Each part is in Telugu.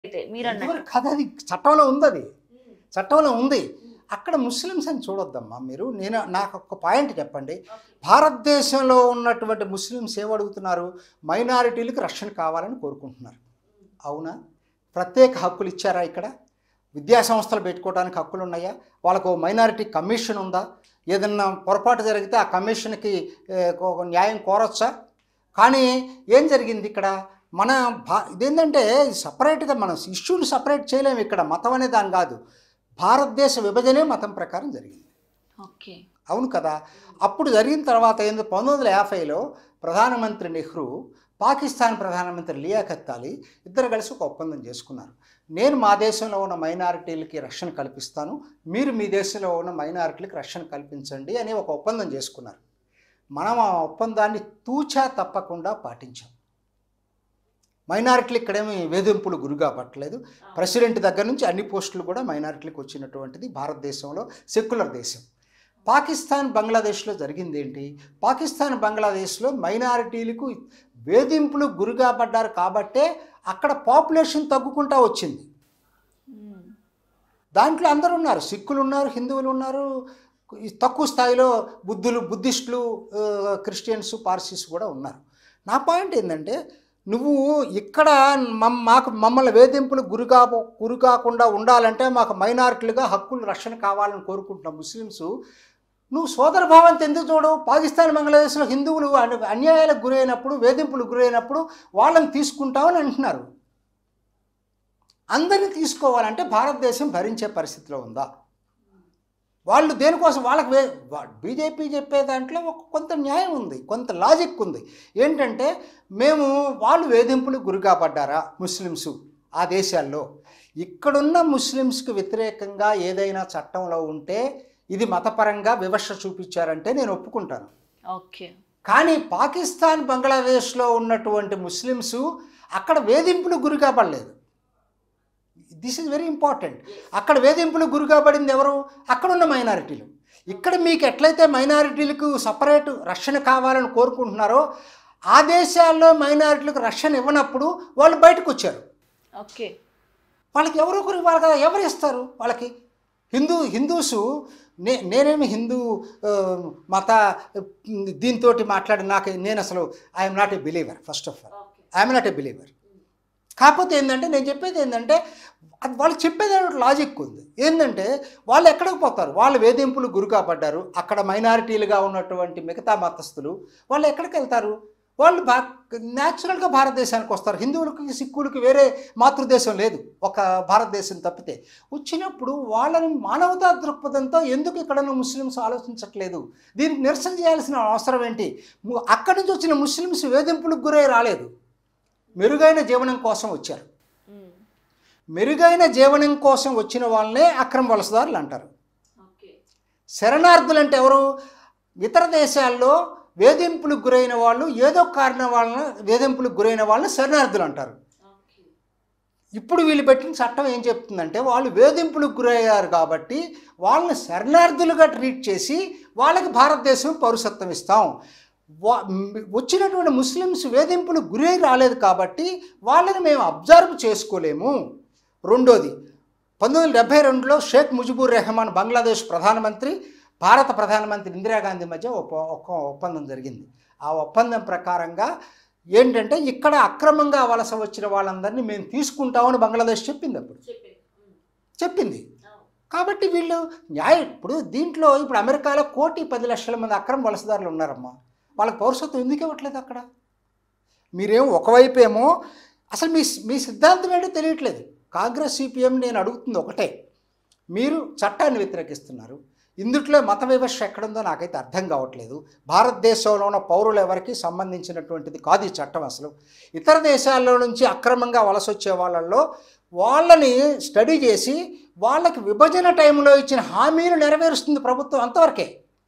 అయితే మీరు అన్నట్టు ఇదివరకు కాదు అది చట్టంలో ఉంది అది చట్టంలో ఉంది అక్కడ ముస్లిమ్స్ అని చూడొద్దమ్మా మీరు నేను నాకు ఒక పాయింట్ చెప్పండి భారతదేశంలో ఉన్నటువంటి ముస్లిమ్స్ ఏమడుగుతున్నారు మైనారిటీలకు రక్షణ కావాలని కోరుకుంటున్నారు అవునా ప్రత్యేక హక్కులు ఇచ్చారా ఇక్కడ విద్యా సంస్థలు పెట్టుకోవడానికి హక్కులు ఉన్నాయా వాళ్ళకు మైనారిటీ కమిషన్ ఉందా ఏదన్నా పొరపాటు జరిగితే ఆ కమిషన్కి ఏ, ఒక న్యాయం కోరొచ్చా కానీ ఏం జరిగింది ఇక్కడ మన భా ఇదేంటంటే సపరేట్గా మనం ఇష్యూని సపరేట్ చేయలేము ఇక్కడ మతం అనే దాని కాదు భారతదేశ విభజనే మతం ప్రకారం జరిగింది ఓకే అవును కదా అప్పుడు జరిగిన తర్వాత ఏంది పంతొమ్మిది వందల యాభైలో ప్రధానమంత్రి నెహ్రూ పాకిస్తాన్ ప్రధానమంత్రి లియాఖత్ అలీ ఇద్దరు కలిసి ఒక ఒప్పందం చేసుకున్నారు నేను మా దేశంలో ఉన్న మైనారిటీలకి రక్షణ కల్పిస్తాను మీరు మీ దేశంలో ఉన్న మైనారిటీలకు రక్షణ కల్పించండి అని ఒక ఒప్పందం చేసుకున్నారు మనం ఆ ఒప్పందాన్ని తూచా తప్పకుండా పాటించాం మైనారిటీలు ఇక్కడేమి వేధింపులు గురిగా పట్టలేదు ప్రెసిడెంట్ దగ్గర నుంచి అన్ని పోస్టులు కూడా మైనారిటీలకు వచ్చినటువంటిది భారతదేశంలో సెక్యులర్ దేశం పాకిస్తాన్ బంగ్లాదేశ్లో జరిగింది ఏంటి పాకిస్తాన్ బంగ్లాదేశ్లో మైనారిటీలకు వేధింపులు గురిగా పడ్డారు కాబట్టే అక్కడ పాపులేషన్ తగ్గుకుంటా వచ్చింది మ్మ్. దాంట్లో అందరూ ఉన్నారు సిక్కులు ఉన్నారు హిందువులు ఉన్నారు ఈ తక్కువ స్థాయిలో బుద్ధులు బుద్ధిస్టులు ఆ, క్రిస్టియన్స్ పార్సీస్ కూడా ఉన్నారు నా పాయింట్ ఏంటంటే నువ్వు ఇక్కడ మమ్ మాకు మమ్మల్ని వేధింపులు గురిగా గురి కాకుండా ఉండాలంటే మాకు మైనారిటీలుగా హక్కులు రక్షణ కావాలని కోరుకుంటున్న ముస్లిమ్స్ నువ్వు సోదర భావంతో ఎందుకు చూడవు పాకిస్తాన్ బంగ్లాదేశ్లో హిందువులు అన్- అన్యాయాలకు గురైనప్పుడు వేధింపులు గురైనప్పుడు వాళ్ళని తీసుకుంటామని అంటున్నారు అందరినీ తీసుకోవాలంటే భారతదేశం భరించే పరిస్థితిలో ఉందా వాళ్ళు దేనికోసం వాళ్ళకి వే బీజేపీ చెప్పే దాంట్లో ఒక కొంత న్యాయం ఉంది కొంత లాజిక్ ఉంది ఏంటంటే మేము వాళ్ళు వేధింపులకు గురిగా పడ్డారా ముస్లిమ్స్ ఆ దేశాల్లో ఇక్కడున్న ముస్లిమ్స్కి వ్యతిరేకంగా ఏదైనా చట్టంలో ఉంటే ఇది మతపరంగా వివక్ష చూపించారంటే నేను ఒప్పుకుంటాను ఓకే కానీ పాకిస్తాన్ బంగ్లాదేశ్లో ఉన్నటువంటి ముస్లిమ్స్ అక్కడ వేధింపులు గురి కాబడలేదు దిస్ ఇస్ వెరీ ఇంపార్టెంట్ అక్కడ వేధింపులు గురి కాబడింది ఎవరు అక్కడున్న మైనారిటీలు ఇక్కడ మీకు ఎట్లయితే మైనారిటీలకు సపరేట్ రక్షణ కావాలని కోరుకుంటున్నారో ఆ దేశాల్లో మైనారిటీలకు రక్షణ ఇవ్వనప్పుడు వాళ్ళు బయటకు వచ్చారు ఓకే వాళ్ళకి ఎవరో ఒకరు ఇవ్వాలి కదా ఎవరు ఇస్తారు వాళ్ళకి హిందూ హిందూసు నే నేనేమి హిందూ ఆ, మత దీంతో మాట్లాడి నాకు నేను అసలు I'm not a believer first of all I'm not a believer కాకపోతే ఏంటంటే నేను చెప్పేది ఏంటంటే అది వాళ్ళు చెప్పేది లాజిక్ ఉంది ఏంటంటే వాళ్ళు ఎక్కడికి పోతారు వాళ్ళు వేధింపులు గురి కాబడ్డారు అక్కడ మైనారిటీలుగా ఉన్నటువంటి మిగతా మతస్థులు వాళ్ళు ఎక్కడికి వెళ్తారు వాళ్ళు బా న్యాచురల్గా భారతదేశానికి వస్తారు హిందువులకి సిక్కులకి వేరే మాతృదేశం లేదు ఒక భారతదేశం తప్పితే వచ్చినప్పుడు వాళ్ళని మానవతా దృక్పథంతో ఎందుకు ఇక్కడ ముస్లిమ్స్ ఆలోచించట్లేదు దీనికి నిరసన చేయాల్సిన అవసరం ఏంటి ము- అక్కడి నుంచి వచ్చిన ముస్లిమ్స్ వేధింపులకు గురై రాలేదు మెరుగైన జీవనం కోసం వచ్చారు మ్మ్. మెరుగైన జీవనం కోసం వచ్చిన వాళ్ళనే అక్రమ వలసదారులు అంటారు ఓకే శరణార్థులు అంటే ఎవరు ఇతర దేశాల్లో వేధింపులకు గురైన వాళ్ళు ఏదో కారణం వలన వేధింపులకు గురైన వాళ్ళని శరణార్థులు అంటారు ఓకే ఇప్పుడు వీళ్ళు పెట్టిన చట్టం ఏం చెప్తుందంటే వాళ్ళు వేధింపులకు గురయ్యారు కాబట్టి వాళ్ళని శరణార్థులుగా ట్రీట్ చేసి వాళ్ళకి భారతదేశం పౌరసత్వం ఇస్తాం వా- మ్- వచ్చినటువంటి ముస్లిమ్స్ వేధింపులకు గురై రాలేదు కాబట్టి వాళ్ళని మేము అబ్జర్వ్ చేసుకోలేము రెండోది పంతొమ్మిది వందల డెబ్బై రెండులో షేక్ ముజిబుర్ రెహమాన్ బంగ్లాదేశ్ ప్రధానమంత్రి భారత ప్రధానమంత్రి ఇందిరాగాంధీ మధ్య ఒక ఒక ఒప్పందం జరిగింది ఆ ఒప్పందం ప్రకారంగా ఏంటంటే ఇక్కడ అక్రమంగా వలస వచ్చిన వాళ్ళందరినీ మేము తీసుకుంటామని బంగ్లాదేశ్ చెప్పింది అప్పుడు చెప్పింది కాబట్టి వీళ్ళు న్యాయ ఇప్పుడు దీంట్లో ఇప్పుడు అమెరికాలో కోటి పది లక్షల మంది అక్రమ వలసదారులు ఉన్నారమ్మా వాళ్ళకి పౌరసత్వం ఎందుకు ఇవ్వట్లేదు అక్కడ మీరేం ఒకవైపు ఏమో అసలు మీ మీ సిద్ధాంతం ఏంటో తెలియట్లేదు కాంగ్రెస్ సిపిఎం నేను అడుగుతుంది ఒకటే మీరు చట్టాన్ని వ్యతిరేకిస్తున్నారు ఇందుట్లో మత వివక్ష ఎక్కడుందో నాకైతే అర్థం కావట్లేదు భారతదేశంలో ఉన్న పౌరులు ఎవరికి సంబంధించినటువంటిది కాదు ఈ చట్టం అసలు ఇతర దేశాల్లో నుంచి అక్రమంగా వలస వచ్చే వాళ్ళల్లో వాళ్ళని స్టడీ చేసి వాళ్ళకి విభజన టైంలో ఇచ్చిన హామీలు నెరవేరుస్తుంది ప్రభుత్వం అంతవరకే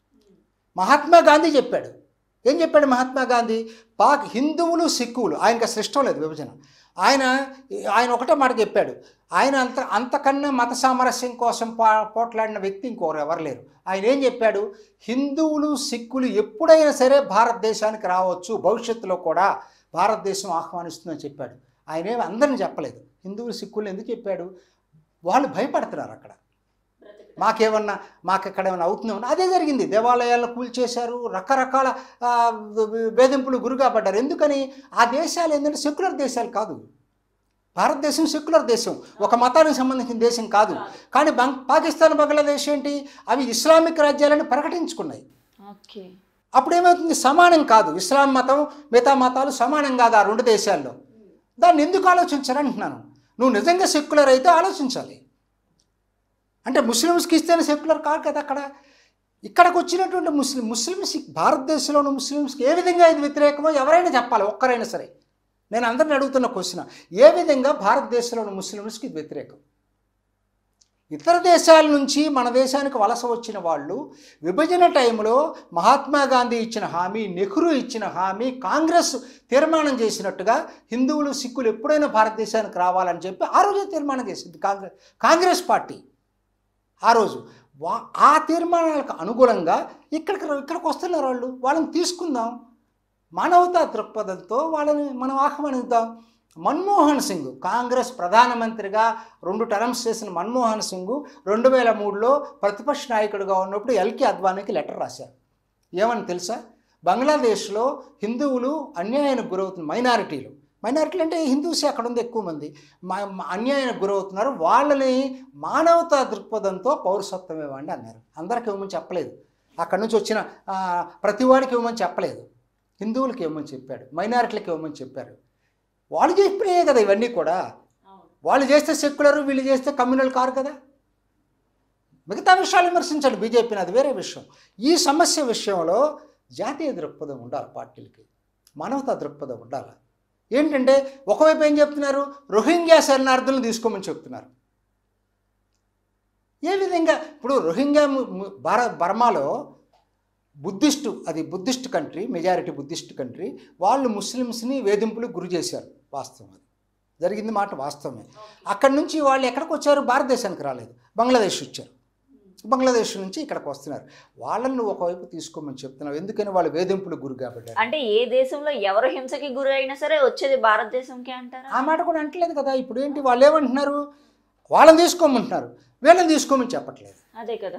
మహాత్మా గాంధీ చెప్పాడు ఏం చెప్పాడు మహాత్మా గాంధీ పాక్ హిందువులు సిక్కులు ఆయనకి అసలు ఇష్టం లేదు విభజన ఆయన ఆయన ఒకటే మాట చెప్పాడు ఆయన అంత అంతకన్నా మత సామరస్యం కోసం పో పోట్లాడిన వ్యక్తి ఇంకొకరు ఎవరు లేరు ఆయన ఏం చెప్పాడు హిందువులు సిక్కులు ఎప్పుడైనా సరే భారతదేశానికి రావచ్చు భవిష్యత్తులో కూడా భారతదేశం ఆహ్వానిస్తుందని చెప్పాడు ఆయన ఏమి అందరిని చెప్పలేదు హిందువులు సిక్కులు ఎందుకు చెప్పాడు వాళ్ళు భయపడుతున్నారు అక్కడ మాకేమన్నా మాకు ఎక్కడ ఏమైనా అవుతుందేమో అదే జరిగింది దేవాలయాలను కూల్చేశారు రకరకాల ఆ, వేధింపులు గురిగా పడ్డారు ఎందుకని ఆ దేశాలు ఏంటంటే సెక్యులర్ దేశాలు కాదు భారతదేశం సెక్యులర్ దేశం ఒక మతానికి సంబంధించిన దేశం కాదు కానీ బంగ్ పాకిస్తాన్ బంగ్లాదేశ్ ఏంటి అవి ఇస్లామిక్ రాజ్యాలను ప్రకటించుకున్నాయి ఓకే అప్పుడు ఏమవుతుంది సమానం కాదు ఇస్లాం మతం మిగతా మతాలు సమానం కాదు ఆ రెండు దేశాల్లో దాన్ని ఎందుకు ఆలోచించాలంటున్నాను నువ్వు నిజంగా సెక్యులర్ అయితే ఆలోచించాలి అంటే ముస్లిమ్స్కి ఇస్తేనే సెక్యులర్ కాదు కదా అక్కడ ఇక్కడికి వచ్చినటువంటి ముస్లిం ముస్లిమ్స్ భారతదేశంలో ఉన్న ముస్లిమ్స్కి ఏ విధంగా ఇది వ్యతిరేకమో ఎవరైనా చెప్పాలి ఒక్కరైనా సరే నేను అందరిని అడుగుతున్న క్వశ్చన్ ఏ విధంగా భారతదేశంలో ఉన్న ముస్లిమ్స్కి ఇది వ్యతిరేకం ఇతర దేశాల నుంచి మన దేశానికి వలస వచ్చిన వాళ్ళు విభజన టైంలో మహాత్మా గాంధీ ఇచ్చిన హామీ నెహ్రూ ఇచ్చిన హామీ కాంగ్రెస్ తీర్మానం చేసినట్టుగా హిందువులు సిక్కులు ఎప్పుడైనా భారతదేశానికి రావాలని చెప్పి ఆ రోజే తీర్మానం చేసింది కాంగ్రెస్ కాంగ్రెస్ పార్టీ ఆ రోజు వా ఆ తీర్మానాలకు అనుగుణంగా ఇక్కడికి ఇక్కడికి వస్తున్నారు వాళ్ళు వాళ్ళని తీసుకుందాం మానవతా దృక్పథంతో వాళ్ళని మనం ఆహ్వానిద్దాం మన్మోహన్ సింగ్ కాంగ్రెస్ ప్రధానమంత్రిగా రెండు టర్మ్స్ చేసిన మన్మోహన్ సింగ్ రెండు వేల మూడులో ప్రతిపక్ష నాయకుడిగా ఉన్నప్పుడు ఎల్కే అద్వానీకి లెటర్ రాశారు ఏమని తెలుసా బంగ్లాదేశ్లో హిందువులు అన్యాయానికి గురవుతున్న మైనారిటీలు మైనారిటీలు అంటే హిందూసే అక్కడ ఉంది ఎక్కువ మంది మా- మా- అన్యాయానికి గురవుతున్నారు వాళ్ళని మానవతా దృక్పథంతో పౌరసత్వం ఇవ్వండి అన్నారు అందరికి ఇవ్వమని చెప్పలేదు అక్కడి నుంచి వచ్చిన ఆ, ప్రతి వాడికి ఇవ్వమని చెప్పలేదు హిందువులకి ఇవ్వమని చెప్పాడు మైనారిటీలకు ఇవ్వమని చెప్పారు వాళ్ళు చెప్పినాయే కదా ఇవన్నీ కూడా వాళ్ళు చేస్తే సెక్యులర్ వీళ్ళు చేస్తే కమ్యూనల్ కారు కదా మిగతా విషయాలు విమర్శించండి బీజేపీని అది వేరే విషయం ఈ సమస్య విషయంలో జాతీయ దృక్పథం ఉండాలి పార్టీలకి మానవతా దృక్పథం ఉండాలి ఏంటంటే ఒకవైపు ఏం చెప్తున్నారు రోహింగ్యా శరణార్థులను తీసుకోమని చెప్తున్నారు ఏ విధంగా ఇప్పుడు రోహింగ్యా ము- ము- భార బర్మాలో బుద్ధిస్టు అది Buddhist country majority Buddhist country వాళ్ళు ముస్లిమ్స్ని వేధింపులకు గురి చేశారు వాస్తవం అది జరిగింది మాట వాస్తవమే అక్కడి నుంచి వాళ్ళు ఎక్కడికి వచ్చారు భారతదేశానికి రాలేదు బంగ్లాదేశ్ వచ్చారు బంగ్లాదేశ్ నుంచి ఇక్కడికి వస్తున్నారు వాళ్ళని నువ్వు ఒకవైపు తీసుకోమని చెప్తున్నావు ఎందుకని వాళ్ళు వేధింపులకు గురి కాబట్టి అంటే ఏ దేశంలో ఎవరు హింసకి గురి అయినా సరే వచ్చేది భారతదేశంకి అంటారా ఆ మాట కూడా అంటలేదు కదా ఇప్పుడు ఏంటి వాళ్ళు ఏమంటున్నారు వాళ్ళని తీసుకోమంటున్నారు వీళ్ళని తీసుకోమని చెప్పట్లేదు అదే కదా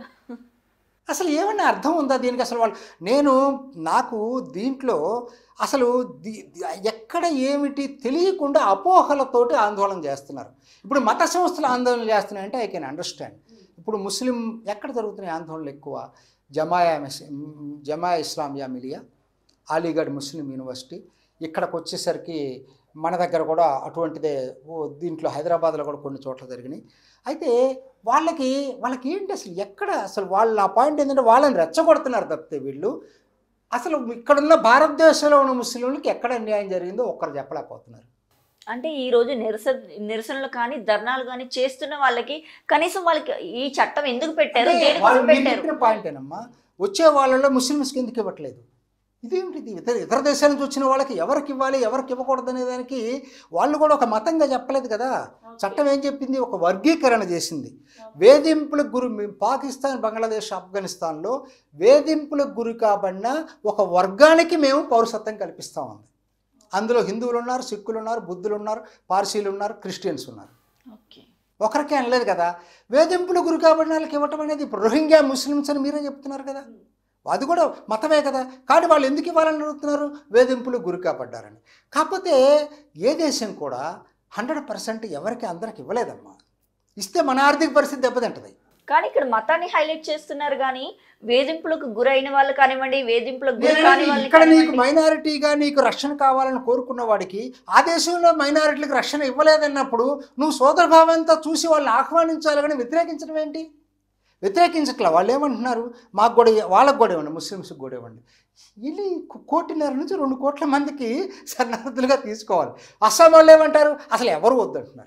అసలు ఏమన్నా అర్థం ఉందా దీనికి అసలు వాళ్ళు నేను నాకు దీంట్లో అసలు దీ- దీ- ఎక్కడ ఏమిటి తెలియకుండా అపోహలతోటి ఆందోళన చేస్తున్నారు ఇప్పుడు మత సంస్థలు ఆందోళన చేస్తున్నాయంటే ఐ కెన్ అండర్స్టాండ్ ఇప్పుడు ముస్లిం ఎక్కడ జరుగుతున్నాయి ఆందోళనలు ఎక్కువ జమాయా మిస్- జమాయా ఇస్లామియా మిలియా అలీగఢ్ ముస్లిం యూనివర్సిటీ ఇక్కడికి వచ్చేసరికి మన దగ్గర కూడా అటువంటిదే ఓ దీంట్లో హైదరాబాద్లో కూడా కొన్ని చోట్ల జరిగినాయి అయితే వాళ్ళకి వాళ్ళకి ఏంటి అసలు ఎక్కడ అసలు వాళ్ళ ఆ పాయింట్ ఏంటంటే వాళ్ళని రెచ్చగొడుతున్నారు తప్పితే వీళ్ళు అసలు ఇక్కడున్న భారతదేశంలో ఉన్న ముస్లింలకి ఎక్కడ అన్యాయం జరిగిందో ఒక్కరు చెప్పలేకపోతున్నారు అంటే ఈ రోజు నిరసన నిరసనలు కానీ ధర్నాలు కానీ చేస్తున్న వాళ్ళకి కనీసం వాళ్ళకి ఈ చట్టం ఎందుకు పెట్టారు అంటే దేనికోసం వాళ్ళు మీరు పెట్టారు చెప్పిన పాయింట్ ఏనమ్మా వచ్చే వాళ్ళలో ముస్లిమ్స్కి ఎందుకు ఇవ్వట్లేదు ఇదేంటిది ఇతర ఇతర దేశాల నుంచి వచ్చిన వాళ్ళకి ఎవరికి ఇవ్వాలి ఎవరికి ఇవ్వకూడదు అనే దానికి వాళ్ళు కూడా ఒక మతంగా చెప్పలేదు కదా చట్టం ఏం చెప్పింది ఒక వర్గీకరణ చేసింది వేధింపులకు గురి పాకిస్తాన్ బంగ్లాదేశ్ ఆఫ్ఘనిస్తాన్లో వేధింపులకు గురి కాబడిన ఒక వర్గానికి మేము పౌరసత్వం కల్పిస్తామంది అందులో హిందువులు ఉన్నారు సిక్కులు ఉన్నారు బుద్ధులు ఉన్నారు పార్సీలు ఉన్నారు క్రిస్టియన్స్ ఉన్నారు ఓకే ఒకరికే అనలేదు కదా వేధింపులు గురి కాబడిన వాళ్ళకి ఇవ్వటం అనేది ఇప్పుడు రోహింగ్యా ముస్లిమ్స్ అని మీరే చెప్తున్నారు కదా అది కూడా మతమే కదా కానీ వాళ్ళు ఎందుకు ఇవ్వాలని అడుగుతున్నారు వేధింపులు గురి కాబడ్డారని కాకపోతే ఏ దేశం కూడా హండ్రెడ్ పర్సెంట్ ఎవరికి అందరికి ఇవ్వలేదమ్మా ఇస్తే మన ఆర్థిక పరిస్థితి దెబ్బతింటది కానీ ఇక్కడ మతాన్ని హైలైట్ చేస్తున్నారు కానీ వేధింపులకు గురైన వాళ్ళు కానివ్వండి వేధింపులకు గురి కాని నేను వాళ్ళని ఇక్కడ నీకు కానివ్వండి. మైనారిటీగా నీకు రక్షణ కావాలని కోరుకున్న వాడికి ఆ దేశంలో మైనారిటీలకు రక్షణ ఇవ్వలేదన్నప్పుడు నువ్వు సోదరభావంతో చూసి వాళ్ళని ఆహ్వానించాలి కానీ వ్యతిరేకించడం ఏంటి వ్యతిరేకించట్లా వాళ్ళు ఏమంటున్నారు మాకు కూడా ఇవ్వ- వాళ్ళకు కూడా ఇవ్వండి ముస్లిమ్స్కి కూడా ఇవ్వండి ఇది కోటిన్నర నుంచి రెండు కోట్ల మందికి శరణార్థులుగా తీసుకోవాలి అస్సాం వాళ్ళు ఏమంటారు అసలు ఎవరు వద్దంటున్నారు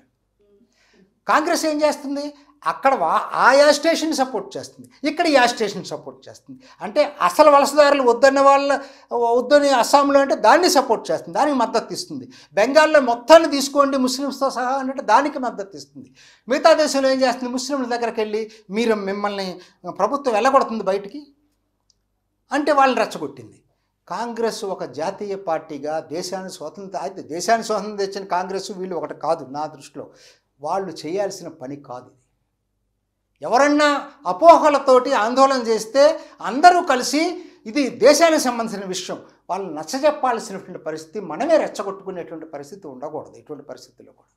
కాంగ్రెస్ ఏం చేస్తుంది అక్కడ వా- ఆ యా స్టేషన్ సపోర్ట్ చేస్తుంది ఇక్కడ యా స్టేషన్ సపోర్ట్ చేస్తుంది అంటే అసలు వలసదారులు వద్దన్న వాళ్ళ వద్దని అస్సాంలో అంటే దాన్ని సపోర్ట్ చేస్తుంది దానికి మద్దతు ఇస్తుంది బెంగాల్లో మొత్తాన్ని తీసుకోండి ముస్లిమ్స్తో సహా అంటే దానికి మద్దతు ఇస్తుంది మిగతా దేశంలో ఏం చేస్తుంది ముస్లింల దగ్గరికి వెళ్ళి మీరు మిమ్మల్ని ప్రభుత్వం వెళ్ళగొడుతుంది బయటికి అంటే వాళ్ళని రెచ్చగొట్టింది కాంగ్రెస్ ఒక జాతీయ పార్టీగా దేశాన్ని స్వాతంత్ర అయితే దేశాన్ని స్వాతంత్రం తెచ్చిన కాంగ్రెస్ వీళ్ళు ఒకటి కాదు నా దృష్టిలో వాళ్ళు చేయాల్సిన పని కాదు ఇది ఎవరన్నా అపోహలతోటి ఆందోళన చేస్తే అందరూ కలిసి ఇది దేశానికి సంబంధించిన విషయం వాళ్ళు నచ్చజెప్పాల్సినటువంటి పరిస్థితి మనమే రెచ్చగొట్టుకునేటువంటి పరిస్థితి ఉండకూడదు ఇటువంటి పరిస్థితుల్లో కూడా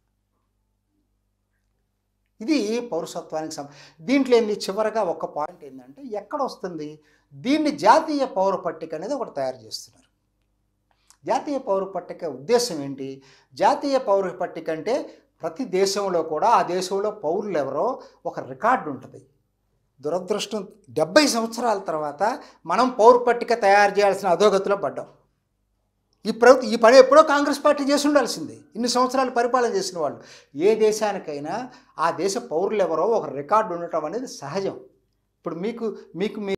ఇది పౌరసత్వానికి సం దీంట్లో ఏంది చివరగా ఒక పాయింట్ ఏంటంటే ఎక్కడ వస్తుంది దీన్ని జాతీయ పౌర పట్టిక అనేది ఒకటి తయారు చేస్తున్నారు జాతీయ పౌర పట్టిక ఉద్దేశం ఏంటి జాతీయ పౌర పట్టిక అంటే ప్రతి దేశంలో కూడా ఆ దేశంలో పౌరులు ఎవరో ఒక రికార్డు ఉంటుంది దురదృష్టం డెబ్బై సంవత్సరాల తర్వాత మనం పౌర పట్టిక తయారు చేయాల్సిన అధోగతిలో పడ్డాం ఈ ప్రభుత్వం ఈ పని ఎప్పుడో కాంగ్రెస్ పార్టీ చేసి ఉండాల్సింది ఇన్ని సంవత్సరాలు పరిపాలన చేసిన వాళ్ళు ఏ దేశానికైనా ఆ దేశ పౌరులు ఎవరో ఒక రికార్డు ఉండటం అనేది సహజం ఇప్పుడు మీకు మీకు మీ